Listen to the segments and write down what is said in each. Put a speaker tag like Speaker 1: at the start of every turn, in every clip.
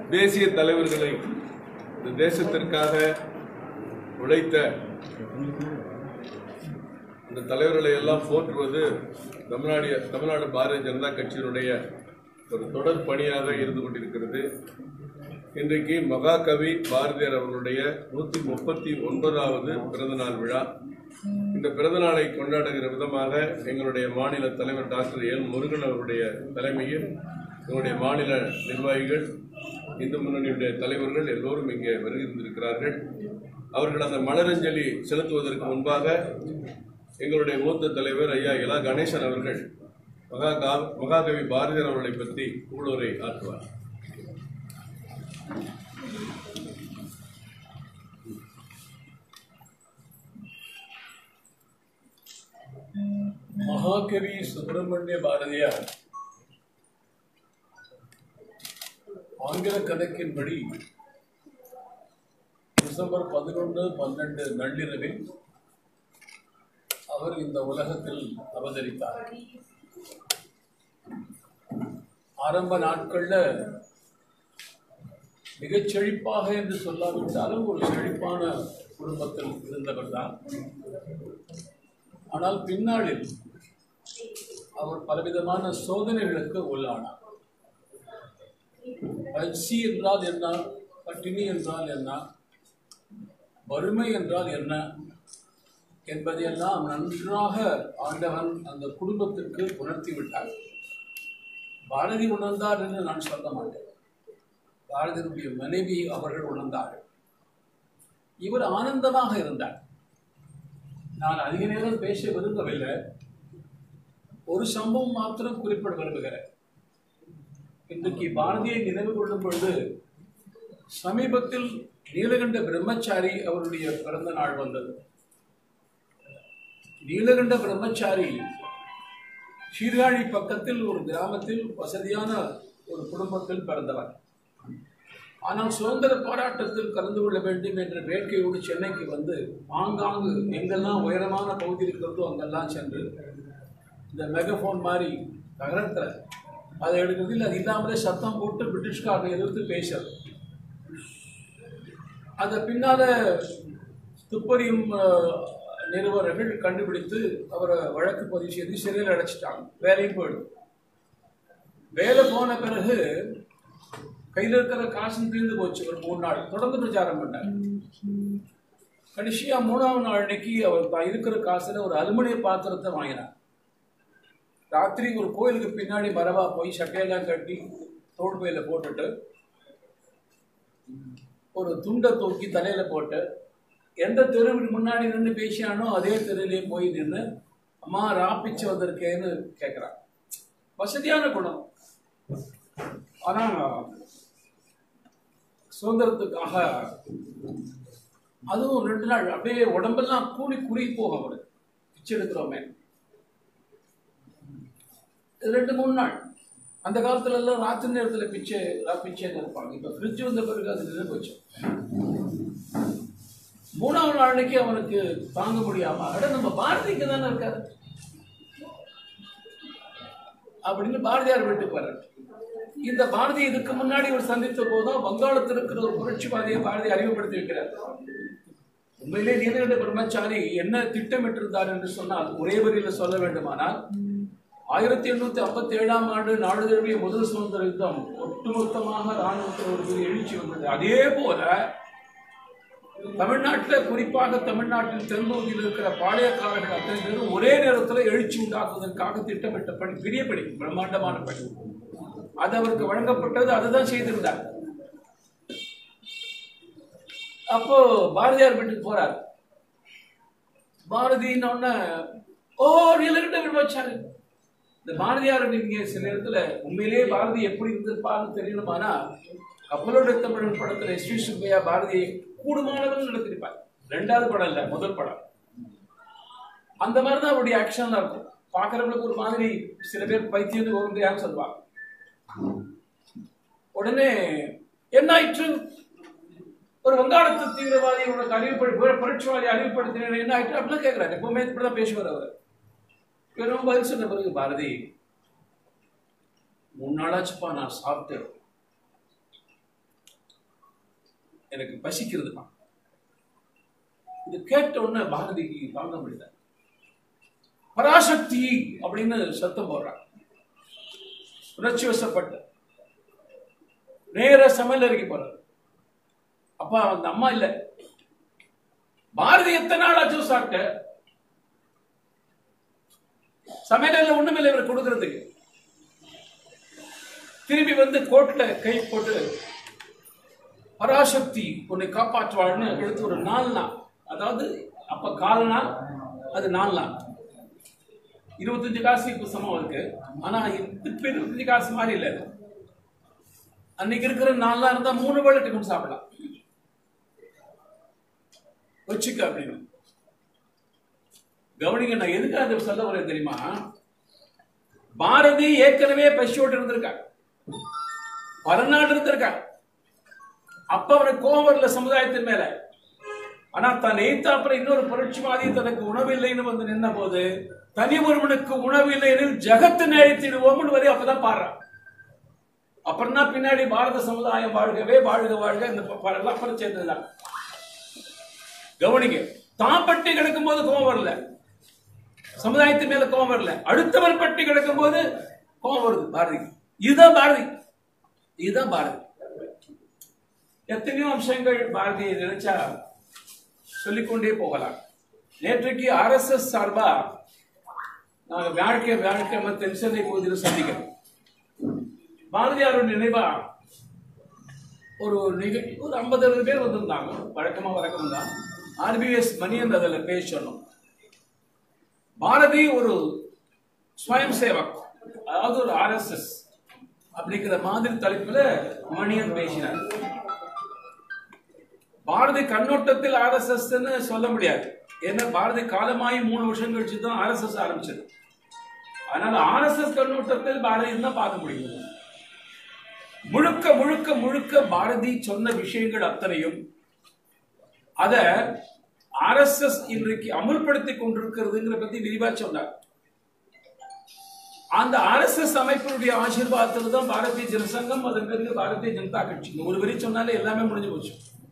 Speaker 1: தேசிய தலைவர்களை இந்த தேசத்திற்காக உழைத்த இந்த தலைவர்களை எல்லாம் போற்றுவது தமிழ்நாடு தமிழ்நாடு பாரதிய ஜனதா கட்சியினுடைய ஒரு தொடர் பணியாக இருந்து கொண்டிருக்கிறது இன்றைக்கு மகாகவி பாரதியார் அவர்களுடைய நூற்றி முப்பத்தி ஒன்பதாவது பிறந்தநாள் விழா இந்த பிறந்தநாளை கொண்டாடுகிற விதமாக எங்களுடைய மாநில தலைவர் டாக்டர் எல் முருகன் அவருடைய தலைமையில் எங்களுடைய மாநில நிர்வாகிகள் இந்து முன்னணியுடைய தலைவர்கள் எல்லோரும் இங்கே வருகின்றிருக்கிறார்கள் அவர்கள் அந்த மலரஞ்சலி செலுத்துவதற்கு முன்பாக எங்களுடைய மூத்த தலைவர் ஐயா இலா கணேசன் அவர்கள் மகா கா- மகாகவி பாரதியார் அவர்களை பற்றி ஊழலை ஆற்றுவார்
Speaker 2: மகாகவி சுப்பிரமணிய பாரதியார் ஆங்கில கணக்கின்படி டிசம்பர் பதினொன்று பன்னெண்டு நள்ளிரவில் அவர் இந்த உலகத்தில் அவதரித்தார் ஆரம்ப நாட்கள்ல மிகச் செழிப்பாக என்று சொல்லாவிட்டாலும் ஒரு செழிப்பான குடும்பத்தில் இருந்தவர் தான் ஆனால் பின்னாளில் அவர் பலவிதமான சோதனைகளுக்கு உள்ளானார் பசி என்றால் என்ன பட்டினி என்றால் என்ன வறுமை என்றால் என்ன என்பதையெல்லாம் நன்றாக ஆண்டவன் அந்த குடும்பத்திற்கு உணர்த்தி விட்டார் பாரதி உணர்ந்தார் என்று நான் சொல்ல மாட்டேன் பாரதியினுடைய மனைவி அவர்கள் உணர்ந்தார்கள் இவர் ஆனந்தமாக இருந்தார் நான் அதிக நேரம் பேச விரும்பவில்லை ஒரு சம்பவம் மாத்திரம் குறிப்பிட விரும்புகிறேன் இன்றைக்கு பாரதியை நினைவு கொள்ளும் பொழுது சமீபத்தில் நீலகண்ட பிரம்மச்சாரி அவருடைய பிறந்த நாள் வந்தது நீலகண்ட பிரம்மச்சாரி சீர்காழி பக்கத்தில் ஒரு கிராமத்தில் வசதியான ஒரு குடும்பத்தில் பிறந்தவர் ஆனால் சுதந்திர போராட்டத்தில் கலந்து கொள்ள வேண்டும் என்ற வேட்கையோடு சென்னைக்கு வந்து ஆங்காங்கு எங்கெல்லாம் உயரமான பகுதி இருக்கிறதோ அங்கெல்லாம் சென்று இந்த மெகஃபோன் மாதிரி நகரத்தில் அதை எடுக்கிறதில் அது இல்லாமலே சத்தம் போட்டு பிரிட்டிஷ்காரனை எதிர்த்து பேசுறது அதை பின்னால துப்பறியும் அஹ், நிறுவனர்கள் கண்டுபிடித்து அவரை வழக்கு பதிவு செய்து சிறையில் அடைச்சிட்டாங்க வேலையும் போயிடும் வேலை போன பிறகு கையில் இருக்கிற காசும் தீர்ந்து போச்சு ஒரு மூணு நாள் தொடர்ந்து பிரச்சாரம் பண்ணார் கடைசியா மூணாவது நாள் அன்னைக்கு அவர் தான் இருக்கிற காசுல ஒரு அலுமினிய பாத்திரத்தை வாங்கினார் ராத்திரி ஒரு கோயிலுக்கு பின்னாடி மரபா போய் சட்டையெல்லாம் கட்டி தோல் பையில போட்டுட்டு ஒரு துண்டை தூக்கி தலையில போட்டு எந்த தெருவுக்கு முன்னாடி நின்று பேசியானோ அதே தெருவிலே போய் நின்று அம்மா ராப்பிச்சு வந்திருக்கேன்னு கேட்குறான் வசதியான குணம் ஆனா சுதந்திரத்துக்காக அதுவும் ரெண்டு நாள் அப்படியே உடம்பெல்லாம் கூலி குறுகி போகும் அவரு பிச்சை எடுக்கிறோமே இது ரெண்டு மூணு நாள் அந்த காலத்துல எல்லாம் ராத்திரி நேரத்துல பிச்சை ரா- பிச்சைன்னு இருப்பாங்க இப்ப ஃப்ரிட்ஜ் வந்த பிறகு அது நின்று போச்சு மூணாவது நாள் அன்னைக்கு அவனுக்கு தாங்க முடியாம அட நம்ம பாரதிக்கு தானே இருக்காரு அப்படின்னு பாரதியார் வீட்டுக்கு வர்றாரு இந்த பாரதி இதுக்கு முன்னாடி ஒரு சந்தித்த போதும் வங்காளத்தில் இருக்கிற ஒரு புரட்சிவாதியை பாரதி அறிமுகப்படுத்தி வைக்கிறார் உண்மையிலே நீலகண்ட பிரம்மச்சாரி என்ன திட்டமிட்டிருந்தார் என்று சொன்னால் ஒரே வரியில சொல்ல வேண்டுமானால் ஆயிரத்தி எண்ணூத்தி ஐம்பத்தி ஏழாம் ஆண்டு நாடு தழுவிய முதல் சுதந்திர யுத்தம் ஒட்டுமொத்தமாக ராணுவத்தில் ஒரு பெரிய எழுச்சி வந்தது அதே போல தமிழ்நாட்டில் குறிப்பாக தமிழ்நாட்டில் தென்பகுதியில் இருக்கிற பாளையக்காரர்கள் அத்தனை பேரும் ஒரே நேரத்தில் எழுச்சி உண்டாக்குவதற்காக திட்டமிட்ட பணி பெரிய பணி பிரம்மாண்டமான பணி அது அவருக்கு வழங்கப்பட்டது அதுதான் செய்திருந்தார் அப்போ பாரதியார் வீட்டுக்கு போறார் பாரதின்னு உடனே ஓ நீலகண்ட விடுவாச்சாரு இந்த பாரதியார் நீங்க சில நேரத்துல உண்மையிலேயே பாரதி எப்படி இருந்திருப்பாருன்னு தெரியணுமானா கப்பலோட தமிழன் படத்துல எஸ் வி சுப்பையா பாரதியை கூடுமானவர்கள் நடத்திருப்பார் ரெண்டாவது படம் இல்ல முதல் படம் அந்த மாதிரி தான் அவருடைய ஆக்ஷன்லாம் இருக்கும் பார்க்கறவங்களுக்கு ஒரு மாதிரி சில பேர் பைத்தியம் போக முடியாதுன்னு சொல்லுவாங்க உடனே என்ன ஆயிற்று ஒரு வங்காளத்து தீவிரவாதி உனக்கு அறிவுப்படு புரட்சிவாதி அறிவுப்படுத்தினேன் என்ன ஆயிற்று அப்படிலாம் கேட்கிறாரு எப்பவுமே இப்படிதான் பேசுவார் அவர் இவரும் பதில் சொன்ன பிறகு பாரதி மூணு நாளாச்சுப்பா நான் சாப்பிட்டேன் எனக்கு பசிக்கிறதுமா இது கேட்ட உடனே பாரதிக்கு தாங்க முடியல பராசக்தி அப்படின்னு சத்தம் போடுறான் உணர்ச்சி வசப்பட்ட நேர சமையல் அறைக்கு போறாரு அப்பா அந்த அம்மா இல்ல பாரதி எத்தனை நாள் ஆச்சு சாப்பிட்ட சமையல ஒண்ணுமில்லை இவர் கொடுக்கறதுக்கு திரும்பி வந்து கோட்ல கை போட்டு பராசக்தி உன்னை காப்பாற்றுவாள்னு எடுத்து ஒரு நாலு நாள் அதாவது அப்ப கால நாள் அது நாலு நாள் இருபத்தஞ்சு காசு இப்ப சமம் இருக்கு ஆனா இப்ப இருபத்தஞ்சு காசு மாதிரி இல்லை இது. அன்னைக்கு இருக்கிற நாலு நாள் இருந்தா மூணு வேளை டிஃபன் சாப்பிடலாம் வச்சுக்க அப்படின்னு கவனிங்க நான் எதுக்கு அதை சொல்ல வரேன் தெரியுமா பாரதி ஏற்கனவே பசியோடு இருந்திருக்கா பல நாள் இருந்திருக்கா அப்ப அவனுக்கு கோபம் வரல சமுதாயத்தின் மேல ஆனா தன் எய்த்தாப்புல இன்னொரு புரட்சிவாதி தனக்கு உணவில்லைன்னு வந்து நின்ன போது தனி ஒருவனுக்கு உணவில்லை எனில் ஜகத்து நேழித்திடுவோம்னு வரை அப்பதான் பாடுறான் அப்புறம் தான் பின்னாடி பாரத சமுதாயம் வாழ்கவே வாழ்க வாழ்க இந்த ப- ப- எல்லாம் அப்புறம் சேர்ந்ததுதான் கவனிங்க தான் பட்டி கிடக்கும் போது கோபம் வரல சமுதாயத்தின் மேல கோபம் வரல அடுத்தவர் பட்டி கிடக்கும் போது கோபம் வருது பாரதி இதுதான் பாரதி இதுதான் பாரதி எத்தனையோ அம்சங்கள் பாரதியை நினைச்சா சொல்லிக்கொண்டே போகலாம் நேற்றைக்கு ஆர்எஸ்எஸ் சார்பா நாங்கள் வியாழக்கிய வியாழக்கிழமை தென்சென்னை பகுதியில் சந்திக்கிறோம் பாரதியாரோட நினைவா ஒரு நிக ஒரு ஐம்பது அறுபது பேர் வந்திருந்தாங்க வழக்கமா வழக்கம் தான் ஆர்பிஎஸ் மணியன் அதில் பேச சொன்னோம் பாரதி ஒரு ஸ்வயம் சேவக் அதாவது ஒரு ஆர்எஸ்எஸ் அப்படிங்கிற மாதிரி தலைப்புல மணியன் பேசினார் பாரதி கண்ணோட்டத்தில் ஆர்எஸ்எஸ் சொல்ல முடியாது ஏன்னா பாரதி காலமாயி மூணு வருஷம் கழிச்சு தான் ஆர்எஸ்எஸ் ஆரம்பிச்சது அதனால ஆர்எஸ்எஸ் கண்ணோட்டத்தில் பாரதி தான் பார்க்க முடியும் முழுக்க முழுக்க முழுக்க பாரதி சொன்ன விஷயங்கள் அத்தனையும் அத ஆர்எஸ்எஸ் இன்றைக்கு அமுல்படுத்தி கொண்டிருக்கிறதுங்கிற பத்தி விரிவா சொன்னார் அந்த ஆர்எஸ்எஸ் அமைப்பினுடைய ஆசீர்வாதத்தில் தான் பாரதிய ஜனசங்கம் அதன் பிறகு பாரதிய ஜனதா கட்சி இந்த ஒரு வரி சொன்னாலே எல்லாமே முடிஞ்சு போச்சு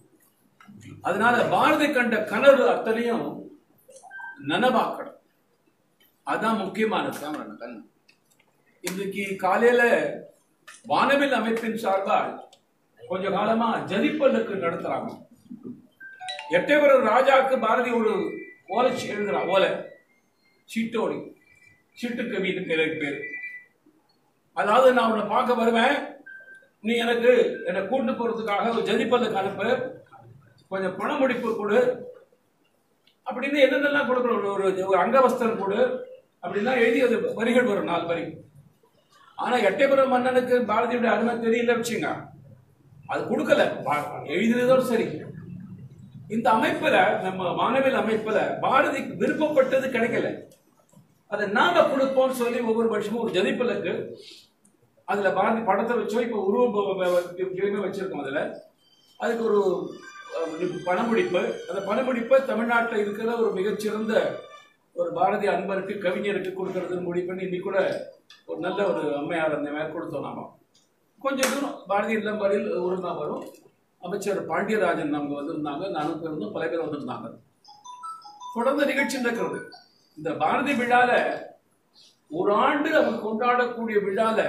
Speaker 2: அதனால பாரதி கண்ட கனவு அத்தனையும் நனவாக்கணும் அதான் முக்கியமானது இன்றைக்கு காலையில வானவில் அமைப்பின் சார்பால் கொஞ்ச காலமா ஜதிப்பல்லுக்கு நடத்துறாங்க எட்டயபுரம் ராஜாக்கு பாரதி ஒரு ஓலை சி- எழுதுறான் ஓலை சீட்டோடி சீட்டு கவின்னு பேருக்கு பேர் அதாவது நான் உன்னை பார்க்க வருவேன் நீ எனக்கு என்னை கூட்டு போறதுக்காக ஒரு ஜதிப்பல்லுக்கு அனுப்பு கொஞ்சம் பணமுடிப்பு கொடு அப்படின்னு என்னென்னலாம் கொடுக்கணும் ஒரு ஒரு- ஒரு அங்கவஸ்திரம் கொடு அப்படின்னா எழுதி அது வரிகள் வரும் நாலு வரி ஆனா எட்டயபுரம் மன்னனுக்கு பாரதியுடைய அருமை தெரியல வச்சுங்க அது கொடுக்கல பா- எழுதினதோட சரி இந்த அமைப்புல நம்ம வானவில் அமைப்புல பாரதிக்கு விருப்பப்பட்டது கிடைக்கல அதை நாம கொடுப்போம்னு சொல்லி ஒவ்வொரு வருஷமும் ஒரு ஜதிப்பலுக்கு அதுல பாரதி படத்தை வச்சோ இப்ப உருவம் ப- ப- ப- இனிமே வச்சிருக்கோம் அதுல அதுக்கு ஒரு அஹ், பணமுடிப்பு அந்த பணமுடிப்பை தமிழ்நாட்டில் இருக்கிற ஒரு மிகச்சிறந்த ஒரு பாரதி அன்பருக்கு கவிஞருக்கு கொடுக்கறதுன்னு முடிவு பண்ணி இன்னைக்கு கூட ஒரு நல்ல ஒரு அம்மையார் அந்த மாதிரி கொடுத்தோம் நாம கொஞ்சம் தூரம் பாரதி இல்லம் வரையில் ஒழுங்கா வரும் அமைச்சர் பாண்டியராஜன் அவங்க வந்திருந்தாங்க நானும் இருந்தோம் பல பேர் வந்திருந்தாங்க தொடர்ந்து நிகழ்ச்சி நடக்கிறது இந்த பாரதி விழால ஒரு ஆண்டு அவங்க கொண்டாடக்கூடிய விழால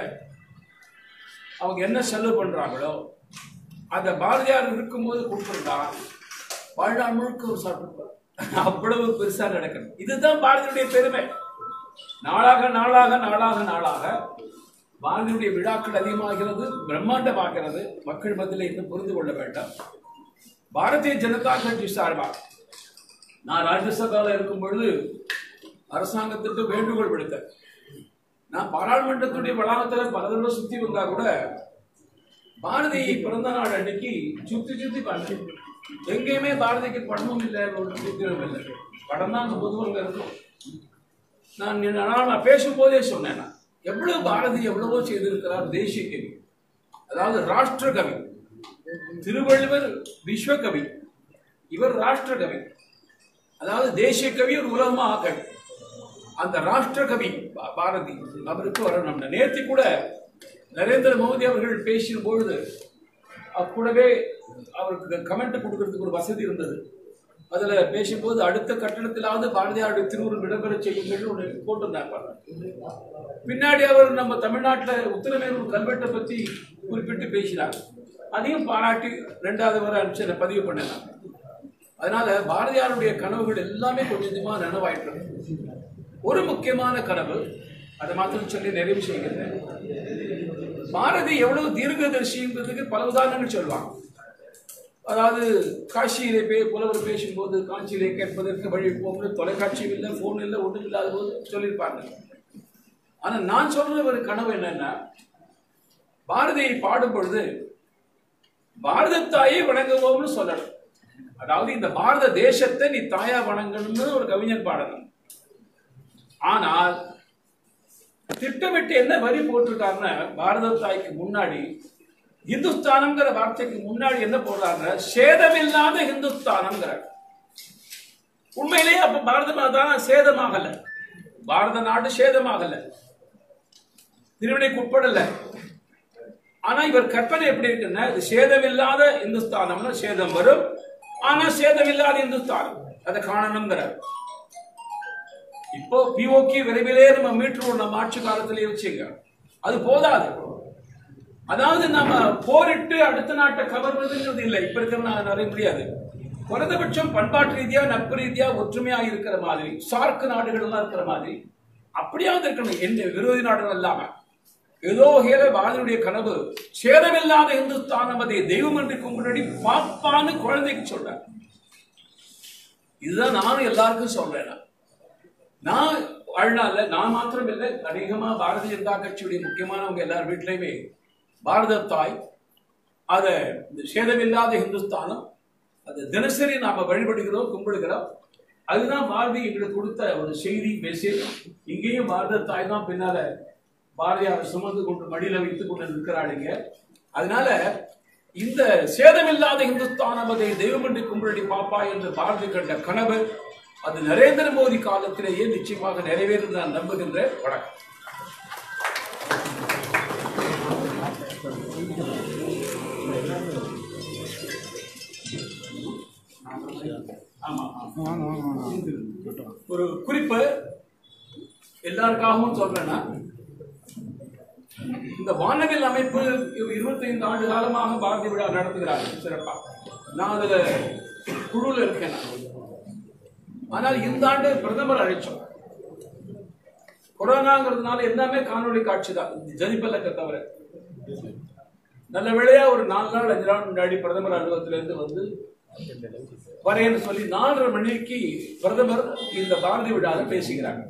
Speaker 2: அவங்க என்ன செலவு பண்றாங்களோ அந்த பாரதியார் இருக்கும்போது கொடுத்துருந்தா வாழ்நாள் முழுக்க ஒரு சாப்பிட்டு அவ்வளவு பெருசா நடக்கணும் இதுதான் பாரதியுடைய பெருமை நாளாக நாளாக நாளாக நாளாக பாரதியுடைய விழாக்கள் அதிகமாகிறது பிரம்மாண்டமாகிறது மக்கள் மத்தியில் இன்னும் புரிந்து கொள்ள வேண்டாம் பாரதிய ஜனதா கட்சி சார்பாக நான் ராஜ்யசபாவில் இருக்கும் பொழுது அரசாங்கத்திற்கு வேண்டுகோள் விடுத்தேன் நான் பாராளுமன்றத்துடைய வளாகத்தில் பல தடவை சுத்தி வந்தா கூட பாரதி பிறந்த நாள் அன்னைக்கு சுத்தி சுத்தி பார்த்தேன் எங்கேயுமே பாரதிக்கு படமும் இல்லை ஒரு சித்திரம் இல்லை படம் தான் பொதுவங்க இருக்கும் நான் நின்ன- ஆனால் நான் பேசும்போதே சொன்னேன் நான். எவ்வளவு பாரதி எவ்வளவோ செய்திருக்கிறார் தேசிய கவி அதாவது ராஷ்டிர கவி திருவள்ளுவர் விஸ்வகவி இவர் ராஷ்டிர கவி அதாவது தேசிய கவி ஒரு உலகமாக கவி அந்த ராஷ்டிர கவி பா- பாரதி அவருக்கு வரணும் நேர்த்தி கூட நரேந்திர மோடி அவர்கள் பேசின பொழுது அக்கூடவே அவருக்கு கமெண்ட் கொடுக்கறதுக்கு ஒரு வசதி இருந்தது அதுல பேசும்போது அடுத்த கட்டணத்திலாவது பாரதியாருடைய திருவுருள் இடம்பெற செய்யுங்கள் ஒன்று போட்டிருந்தாங்க பின்னாடி அவர் நம்ம தமிழ்நாட்டில் உத்தரமேரூர் கல்வெட்டை பத்தி குறிப்பிட்டு பேசினார் அதையும் பாராட்டி ரெண்டாவது வரை அனுப்பிச்சு பதிவு பண்ணினாங்க அதனால பாரதியாருடைய கனவுகள் எல்லாமே கொஞ்சம் கொஞ்சமா நனவாயிட்டு இருக்கு. ஒரு முக்கியமான கனவு அதை மாத்திரம் சொல்லி நிறைவு செய்கிறேன் பாரதி எவ்வளவு தீர்க்கதரிசின்றதுக்கு பல உதாரணங்கள் சொல்லுவாங்க அதாவது காசியிலே பே புலவர் பேசும்போது காஞ்சியிலே கேட்பதற்கு வழி போகும்போது தொலைக்காட்சி இல்லை ஃபோன் இல்லை ஒன்றும் இல்லாத போது சொல்லியிருப்பாங்க ஆனா நான் சொல்ற ஒரு கனவு என்னன்னா பாரதியை பாடும் பொழுது பாரத தாயை வணங்குவோம்னு சொல்லணும் அதாவது இந்த பாரத தேசத்தை நீ தாயா வணங்கணும்னு ஒரு கவிஞன் பாடணும் ஆனால் திட்டமிட்டு என்ன வரி போட்டிருக்காருன்னா பாரத தாய்க்கு முன்னாடி இந்துஸ்தானம்ங்கிற வார்த்தைக்கு முன்னாடி என்ன போடுறாங்க சேதமில்லாத இந்துஸ்தானம்ங்கிற உண்மையிலேயே அப்ப பாரத மாதா சேதமாகல பாரத நாடு சேதமாகல திருவினைக்கு உட்படல ஆனா இவர் கற்பனை எப்படி இருக்குன்னா இது சேதமில்லாத இந்துஸ்தானம்னு சேதம் வரும் ஆனா சேதமில்லாத இந்துஸ்தானம் அதை காணணுங்கிறார் இப்போ பிஓகே விரைவிலே நம்ம மீட்டுருவோம் நம்ம ஆட்சி காலத்திலேயே வச்சுங்க அது போதாது அதாவது நம்ம போரிட்டு அடுத்த நாட்டை கவர்வதுங்கிறது இல்லை இப்ப இருக்கிற நான் நிறைய முடியாது குறைந்தபட்சம் பண்பாட்டு ரீதியா நட்பு ரீதியா ஒற்றுமையா இருக்கிற மாதிரி சார்க் நாடுகள் எல்லாம் இருக்கிற மாதிரி அப்படியாவது இருக்கணும் எந்த விரோதி நாடுகள் இல்லாம ஏதோ வகையில பாரதியுடைய கனவு சேதமில்லாத இந்துஸ்தானம் அதை தெய்வம் என்று கும்பிடி பாப்பான்னு குழந்தைக்கு சொல்றேன் இதுதான் நானும் எல்லாருக்கும் சொல்றேன் நான். நான் வாழ்நாள்ல நான் மாத்திரம் இல்லை அநேகமா பாரதிய ஜனதா கட்சியுடைய முக்கியமானவங்க எல்லார் வீட்லயுமே பாரத தாய் அத இந்த சேதமில்லாத இந்துஸ்தானம் அது தினசரி நாம வழிபடுகிறோம் கும்பிடுகிறோம் அதுதான் பாரதி எங்களுக்கு கொடுத்த ஒரு செய்தி மெசேஜ் இங்கேயும் பாரத தாய் தான் பின்னால பாரதியார் சுமந்து கொண்டு மடியில வைத்துக் கொண்டு இருக்கிறாளுங்க அதனால இந்த சேதமில்லாத இந்துஸ்தானம் அதை தெய்வம் என்று கும்பிடி பாப்பா என்று பாரதி கண்ட கனவு அது நரேந்திர மோடி காலத்திலேயே நிச்சயமாக நிறைவேறும் நான் நம்புகின்றேன் வணக்கம் ஆமா ஆமா. ஒரு குறிப்பு எல்லாருக்காகவும் சொல்றேன்னா இந்த வானவில் அமைப்பு இருபத்தி ஐந்து ஆண்டு காலமாக பாரதி விழா நடத்துகிறாங்க சிறப்பா நான் அதுல குழுல இருக்கேன் நான். ஆனால் இந்த ஆண்டு பிரதமர் அழைச்சோம் கொரோனாங்கிறதுனால எல்லாமே காணொளி காட்சி தான் ஜனிப்பலக்க தவிர நல்ல வேளையா ஒரு நாலு நாள் அஞ்சு நாள் முன்னாடி பிரதமர் அலுவலகத்திலிருந்து வந்து வரேன்னு சொல்லி நாலரை மணிக்கு பிரதமர் இந்த பாரதி விழாவில் பேசுகிறாங்க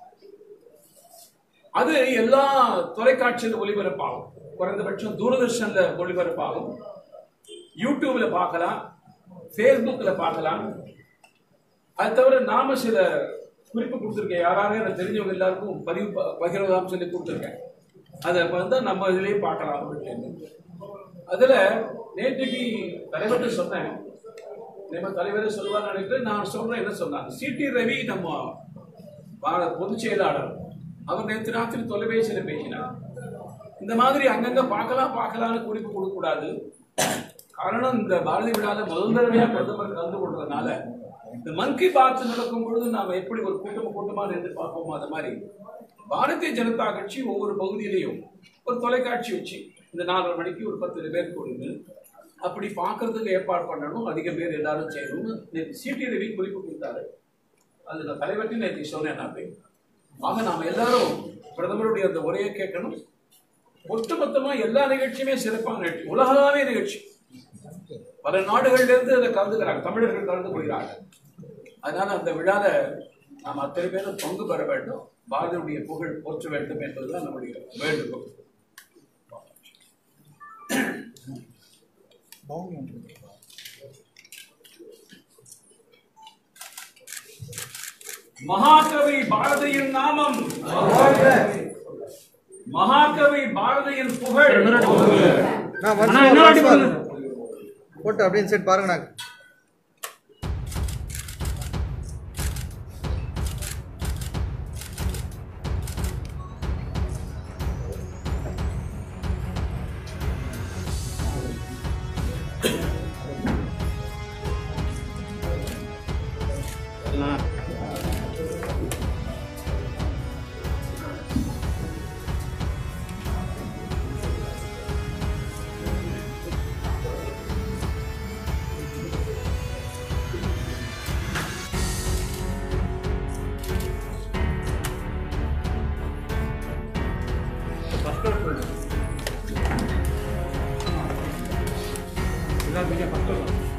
Speaker 2: அது எல்லா தொலைக்காட்சியில் ஒளிபரப்பாகும் குறைந்தபட்சம் தூரதர்ஷன்ல ஒளிபரப்பாகும் யூடியூப்ல பார்க்கலாம் ஃபேஸ்புக்ல பார்க்கலாம் அது தவிர நாம சில குறிப்பு கொடுத்துருக்கேன் யாராவது எனக்கு தெரிஞ்சவங்க எல்லாருக்கும் பதிவு ப- பகிர்வதாம் சொல்லி கொடுத்துருக்கேன் அதை வந்து நம்ம இதுலயே பார்க்கலாம் அப்படின்னு அதுல நேற்றுக்கு தலைவர்கிட்ட சொன்னேன் நம்ம தலைவரே சொல்லுவார் நினைக்கிறேன் நான் சொல்றேன் என்ன சொன்னாங்க சிடி ரவி நம்ம பா- பொதுச் செயலாளர் அவர் நேற்று ராத்திரி தொலைபேசியில பேசினார் இந்த மாதிரி அங்கங்க பார்க்கலாம் பார்க்கலாம்னு குறிப்பு கொடுக்க கூடாது காரணம் இந்த பாரதி விழால முதல் தடவையா பிரதமர் கலந்து கொண்டதுனால இந்த மன் கி பாத் நடக்கும் பொழுது நாம எப்படி ஒரு கூட்டம் கூட்டமா நின்று பார்ப்போமோ அது மாதிரி பாரதிய ஜனதா கட்சி ஒவ்வொரு பகுதியிலையும் ஒரு தொலைக்காட்சி வச்சு இந்த நாலரை மணிக்கு ஒரு பத்து பேர் கொடுங்க அப்படி பார்க்கறதுக்கு ஏற்பாடு பண்ணணும் அதிக பேர் எல்லாரும் செய்யணும்னு நேற்று சிடி ரவி குறிப்பு கொடுத்தாரு அது நான் தலைவர்கிட்ட நேற்று சொன்னேன் நான் போய் ஆக நாம எல்லாரும் பிரதமருடைய அந்த உரையை கேட்கணும் ஒட்டுமொத்தமா எல்லா நிகழ்ச்சியுமே சிறப்பான நிகழ்ச்சி உலகளாவிய நிகழ்ச்சி பல நாடுகள்ல இருந்து அதை கலந்துக்கிறாங்க தமிழர்கள் கலந்து கொள்கிறாங்க அதனால அந்த விழால நாம் அத்தனை பேரும் பங்கு பெற வேண்டும் பாரதியுடைய புகழ் போற்ற வேண்டும் என்பதுதான் நம்முடைய வேண்டுகோள் மகாகவி பாரதியின் நாமம் மகாகவி பாரதியின் புகழ்
Speaker 3: நான் once more, once more. போட்டு அப்படின்னு சைட் பாருங்க நான்
Speaker 4: இதான் பெரிய பக்கம்